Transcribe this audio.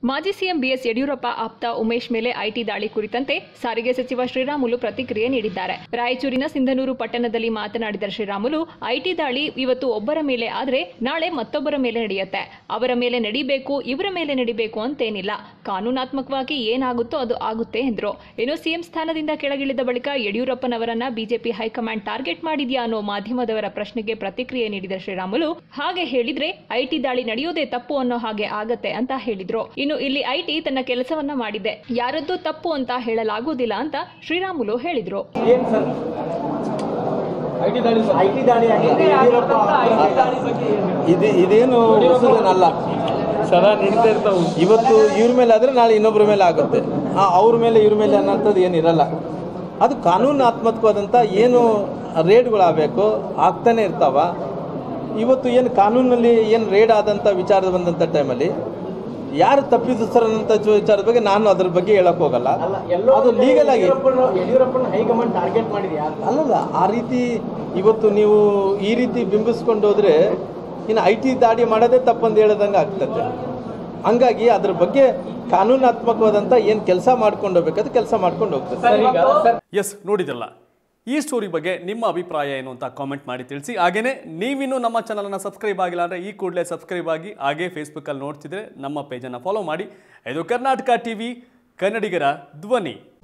ಮಾಜಿ CM BS Yediyurappa ಆಪ್ತ ಉಮೇಶ್ ಮೇಲೆ ಐಟಿ ದಾಳಿ ಕುರಿತಂತೆ ಸಾರಿಗೆ ಸಚಿವ ಶ್ರೀರಾಮುಲು ಪ್ರತಿಕ್ರಿಯೆ ನೀಡಿದ್ದಾರೆ ರಾಯಚೂರಿನ ಸಿಂಧನೂರು ಪಟ್ಟಣದಲ್ಲಿ ಮಾತನಾಡಿದ ಶ್ರೀರಾಮುಲು ಐಟಿ ದಾಳಿ ಇವತ್ತು ಒಬ್ಬರ ಮೇಲೆ ಆದರೆ ನಾಳೆ ಮತ್ತೊಬ್ಬರ ಮೇಲೆ ನಡೆಯುತ್ತೆ ಅವರ ಮೇಲೆ ನಡಿಬೇಕು ಇವರ ಮೇಲೆ ನಡಿಬೇಕು ಅಂತೇನಿಲ್ಲ ಕಾನೂನಾತ್ಮಕವಾಗಿ ಏನಾಗುತ್ತೋ ಅದು ಆಗುತ್ತೆ ಎಂದರು ಇನ್ನು ಸಿಎಂ ಸ್ಥಾನದಿಂದ ಕೆಳಗಿಳಿದ ಬಳಿಕ ಯಡಿಯೂರಪ್ಪನವರನ್ನ ಬಿಜೆಪಿ ಹೈಕಮಾಂಡ್ ಟಾರ್ಗೆಟ್ ಮಾಡಿದ್ಯಾ ಅನ್ನೋ ಮಾಧ್ಯಮದವರ ಪ್ರಶ್ನೆಗೆ ಪ್ರತಿಕ್ರಿಯೆ ನೀಡಿದ ಶ್ರೀರಾಮುಲು ಹಾಗೆ ಹೇಳಿದ್ರೆ ಐಟಿ ದಾಳಿ ನಡೆಯೋದೇ ತಪ್ಪು ಅನ್ನೋ ಹಾಗೆ ಆಗತ್ತೆ ಅಂತ ಹೇಳಿದ್ರು ಇನ್ನು ಇಲ್ಲಿ ಐಟಿ ತನ್ನ ಕೆಲಸವನ್ನ ಮಾಡಿದೆ ಯಾರದ್ದು ತಪ್ಪು ಅಂತ ಹೇಳಲಾಗುವುದಿಲ್ಲ ಅಂತ ಶ್ರೀರಾಮುಲು ಹೇಳಿದ್ರು ಏನ್ ಸರ್ ಐಟಿ ದಾಳಿ ಸರ್ ಐಟಿ ದಾಳಿ ಆಗಿದೆ ಯಡಿಯೂರಪ್ಪ ಐಟಿ ದಾಳಿ ಬಗ್ಗೆ ಏನು? ಇದು ಇದೇನು ಹೊಸದೇನಲ್ಲ ಸದಾ ನಡೀತಾ ಇರ್ತಾವು ಇವತ್ತು ಇವ್ರ ಮೇಲೆ ಆದರೆ ನಾಳೆ ಇನ್ನೊಬ್ಬರ ಮೇಲೆ ಆಗುತ್ತೆ ಆ ಅವ್ರ ಮೇಲೆ ಇವ್ರ ಮೇಲೆ ಅನ್ನೋಂಥದ್ದು ಏನಿರಲ್ಲ ಅದು ಕಾನೂನಾತ್ಮಕವಾದಂಥ ಏನು ರೇಡ್ಗಳಾಗಬೇಕು ಆಗ್ತಾನೆ ಇರ್ತಾವ ಇವತ್ತು ಏನು ಕಾನೂನಲ್ಲಿ ಏನು ರೇಡ್ ಆದಂಥ ವಿಚಾರ ಬಂದಂಥ ಟೈಮಲ್ಲಿ ಯಾರು ತಪ್ಪಿತಸ್ಥರು ಅನ್ನೋಂಥ ವಿಚಾರದ ಬಗ್ಗೆ ನಾನು ಅದ್ರ ಬಗ್ಗೆ ಹೇಳಕ್ ಹೋಗಲ್ಲ ಅಲ್ಲ ಎಲ್ಲೋ ಅದು ಲೀಗಲ್ ಆಗಿ ಯಡಿಯೂರಪ್ಪನ ಯಡಿಯೂರಪ್ಪನ ಹೈಕಮಾಂಡ್ ಟಾರ್ಗೆಟ್ ಮಾಡಿದ್ಯಾ ಅಂತ ಅಲ್ಲಲ್ಲ ಆ ರೀತಿ ಇವತ್ತು ನೀವು ಈ ರೀತಿ ಬಿಂಬಿಸ್ಕೊಂಡು ಹೋದ್ರೆ ಇನ್ನು ಐ ಟಿ ದಾಳಿ ಮಾಡೋದೇ ತಪ್ಪಂದು ಹೇಳದಂಗೆ ಆಗ್ತದೆ ಹಂಗಾಗಿ ಅದ್ರ ಬಗ್ಗೆ ಕಾನೂನಾತ್ಮಕವಾದಂಥ ಏನು ಕೆಲಸ ಮಾಡ್ಕೊಂಡು ಹೋಗ್ಬೇಕು ಕೆಲಸ ಮಾಡ್ಕೊಂಡು ಹೋಗ್ತದೆ ಸರ್ ಈಗ ಸರ್ ಎಸ್ ನೋಡಿದ್ರಲ್ಲ ಈ ಸ್ಟೋರಿ ಬಗ್ಗೆ ನಿಮ್ಮ ಅಭಿಪ್ರಾಯ ಏನು ಅಂತ ಕಾಮೆಂಟ್ ಮಾಡಿ ತಿಳಿಸಿ ಹಾಗೆಯೇ ನೀವಿನ್ನೂ ನಮ್ಮ ಚಾನಲನ್ನು ಸಬ್ಸ್ಕ್ರೈಬ್ ಆಗಿಲ್ಲ ಅಂದರೆ ಈ ಕೂಡಲೇ ಸಬ್ಸ್ಕ್ರೈಬ್ ಆಗಿ ಹಾಗೇ ಫೇಸ್ಬುಕ್ಕಲ್ಲಿ ನೋಡ್ತಿದ್ರೆ ನಮ್ಮ ಪೇಜನ್ನು ಫಾಲೋ ಮಾಡಿ ಇದು ಕರ್ನಾಟಕ ಟಿ ವಿ ಕನ್ನಡಿಗರ ಧ್ವನಿ